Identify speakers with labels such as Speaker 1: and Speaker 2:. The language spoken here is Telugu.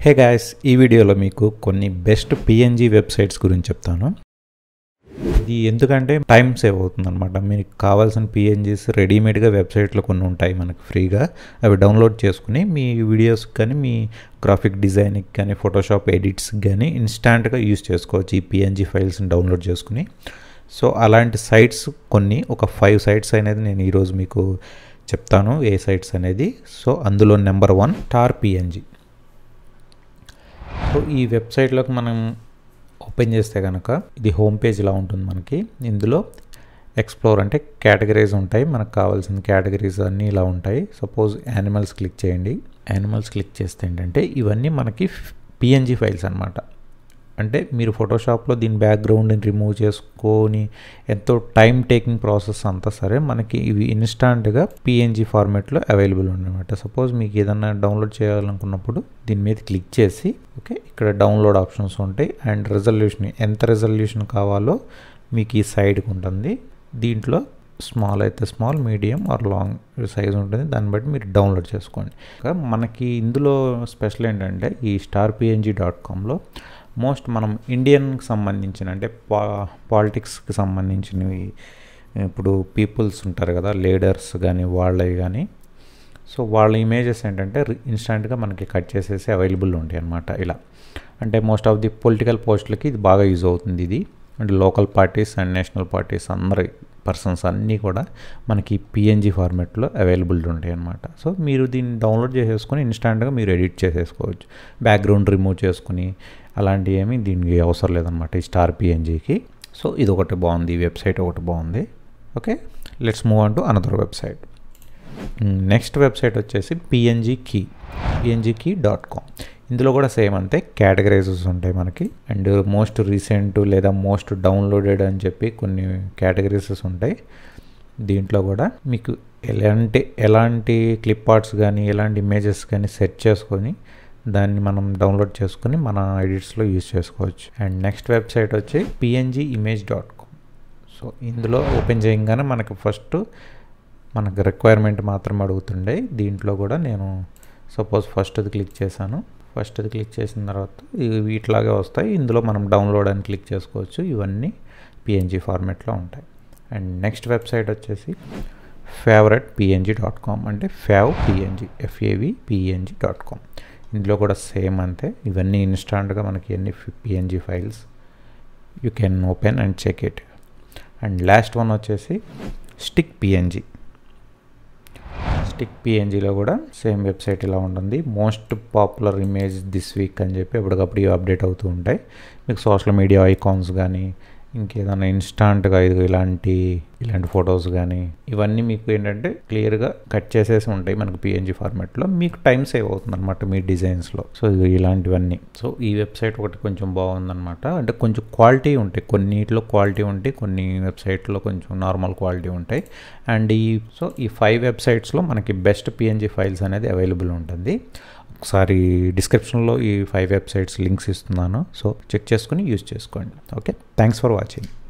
Speaker 1: హే గాయస్ ఈ వీడియోలో మీకు కొన్ని బెస్ట్ పిఎన్జీ వెబ్సైట్స్ గురించి చెప్తాను ఇది ఎందుకంటే టైం సేవ్ అవుతుంది అనమాట మీకు కావాల్సిన పిఎన్జీస్ రెడీమేడ్గా వెబ్సైట్లో కొన్ని ఉంటాయి మనకి ఫ్రీగా అవి డౌన్లోడ్ చేసుకుని మీ వీడియోస్ కానీ మీ గ్రాఫిక్ డిజైన్కి కానీ ఫోటోషాప్ ఎడిట్స్కి కానీ ఇన్స్టాంట్గా యూస్ చేసుకోవచ్చు ఈ పిఎన్జీ ఫైల్స్ని డౌన్లోడ్ చేసుకుని సో అలాంటి సైట్స్ కొన్ని ఒక ఫైవ్ సైట్స్ అనేది నేను ఈరోజు మీకు చెప్తాను ఏ సైట్స్ అనేది సో అందులో number one star PNG so ఈ వెబ్సైట్లోకి మనం ఓపెన్ చేస్తే కనుక ఇది హోమ్ పేజ్ ఇలా ఉంటుంది మనకి ఇందులో ఎక్స్ప్లోర్ అంటే కేటగిరీస్ ఉంటాయి మనకు కావాల్సిన కేటగిరీస్ అన్నీ ఇలా ఉంటాయి సపోజ్ యానిమల్స్ క్లిక్ చేయండి యానిమల్స్ క్లిక్ చేస్తే ఏంటంటే ఇవన్నీ మనకి పిఎన్జీ ఫైల్స్ అనమాట అంటే మీరు ఫోటోషాప్లో దీని బ్యాక్గ్రౌండ్ని రిమూవ్ చేసుకొని ఎంతో టైం టేకింగ్ ప్రాసెస్ అంతా సరే మనకి ఇవి ఇన్స్టాంట్గా పిఎన్జీ ఫార్మేట్లో అవైలబుల్ ఉన్నమాట సపోజ్ మీకు ఏదన్నా డౌన్లోడ్ చేయాలనుకున్నప్పుడు దీని మీద క్లిక్ చేసి ఓకే ఇక్కడ డౌన్లోడ్ ఆప్షన్స్ ఉంటాయి అండ్ రెజల్యూషన్ ఎంత రెజల్యూషన్ కావాలో మీకు ఈ సైడ్కి ఉంటుంది దీంట్లో స్మాల్ అయితే small medium or long size ఉంటుంది దాన్ని బట్టి మీరు డౌన్లోడ్ చేసుకోండి మనకి ఇందులో స్పెషల్ ఏంటంటే ఈ స్టార్ పిఎన్జీ డాట్ కామ్లో మోస్ట్ మనం ఇండియన్కి సంబంధించిన అంటే పా పాలిటిక్స్కి సంబంధించినవి ఇప్పుడు పీపుల్స్ ఉంటారు కదా లీడర్స్ కానీ వాళ్ళవి కానీ సో వాళ్ళ ఇమేజెస్ ఏంటంటే ఇన్స్టెంట్గా మనకి కట్ చేసేసి అవైలబుల్ ఉంటాయి అనమాట ఇలా అంటే మోస్ట్ ఆఫ్ ది పొలిటికల్ పోస్టులకి ఇది బాగా యూజ్ అవుతుంది ఇది అంటే local parties and national parties అందరి పర్సన్స్ అన్నీ కూడా మనకి పిఎన్జీ ఫార్మాట్లో అవైలబుల్ ఉంటాయి అనమాట సో మీరు దీన్ని డౌన్లోడ్ చేసేసుకొని ఇన్స్టాంట్గా మీరు ఎడిట్ చేసేసుకోవచ్చు బ్యాక్గ్రౌండ్ రిమూవ్ చేసుకుని అలాంటివి ఏమి దీనికి అవసరం లేదనమాట ఈ స్టార్ పిఎన్జీకి సో ఇది ఒకటి బాగుంది ఈ వెబ్సైట్ ఒకటి బాగుంది okay let's move on to another website next website వచ్చేసి PNG key PNG key dot com ఇందులో కూడా సేమ్ అంతే కేటగరైజెస్ ఉంటాయి మనకి అండ్ మోస్ట్ రీసెంట్ లేదా మోస్ట్ డౌన్లోడెడ్ అని చెప్పి కొన్ని కేటగరీసెస్ ఉంటాయి దీంట్లో కూడా మీకు ఎలాంటి ఎలాంటి క్లిప్ ఆర్ట్స్ కానీ ఎలాంటి ఇమేజెస్ కానీ సెట్ చేసుకొని దాన్ని మనం డౌన్లోడ్ చేసుకుని మన ఎడిట్స్లో యూజ్ చేసుకోవచ్చు అండ్ నెక్స్ట్ వెబ్సైట్ వచ్చి PNG image dot com so ఇందులో ఓపెన్ చేయగానే మనకి ఫస్ట్ మనకు రిక్వైర్మెంట్ మాత్రం అడుగుతుండే దీంట్లో కూడా నేను సపోజ్ ఫస్ట్ అది క్లిక్ చేశాను ఫస్ట్ అది క్లిక్ చేసిన తర్వాత ఇవి ఇట్లాగే వస్తాయి ఇందులో మనం డౌన్లోడ్ అని క్లిక్ చేసుకోవచ్చు ఇవన్నీ పిఎన్జీ ఫార్మేట్లో ఉంటాయి అండ్ నెక్స్ట్ వెబ్సైట్ వచ్చేసి ఫేవరెట్ పిఎన్జీ డాట్ కామ్ అంటే fav PNG F A V PNG dot com ఇందులో కూడా సేమ్ అంతే ఇవన్నీ ఇన్స్టాంట్గా మనకి ఎన్ని PNG files you can open and check it and last one వచ్చేసి స్టిక్ పిఎన్జీ స్టిక్ పిఎన్జీలో కూడా సేమ్ వెబ్సైట్ ఇలా ఉంటుంది most popular image this week అని చెప్పి ఎప్పటికప్పుడు అప్డేట్ అవుతూ ఉంటాయి మీకు సోషల్ మీడియా ఐకాన్స్ కానీ ఇంకేదైనా ఇన్స్టాంట్గా ఇది ఇలాంటి ఇలాంటి ఫొటోస్ కానీ ఇవన్నీ మీకు ఏంటంటే క్లియర్గా కట్ చేసేసి ఉంటాయి మనకి పిఎన్జీ ఫార్మాట్లో మీకు టైం సేవ్ అవుతుంది అనమాట మీ డిజైన్స్లో సో ఇలాంటివన్నీ సో ఈ వెబ్సైట్ ఒకటి కొంచెం బాగుందన్నమాట అంటే కొంచెం క్వాలిటీ ఉంటాయి కొన్నిట్లో క్వాలిటీ ఉంటాయి కొన్ని వెబ్సైట్లో కొంచెం నార్మల్ క్వాలిటీ ఉంటాయి అండ్ ఈ సో ఈ ఫైవ్ వెబ్సైట్స్లో మనకి బెస్ట్ పిఎన్జీ ఫైల్స్ అనేది అవైలబుల్ ఉంటుంది ఒకసారి డిస్క్రిప్షన్లో ఈ ఫైవ్ వెబ్సైట్స్ లింక్స్ ఇస్తున్నాను సో చెక్ చేసుకుని యూజ్ చేసుకోండి ఓకే థ్యాంక్స్ ఫర్ వాచింగ్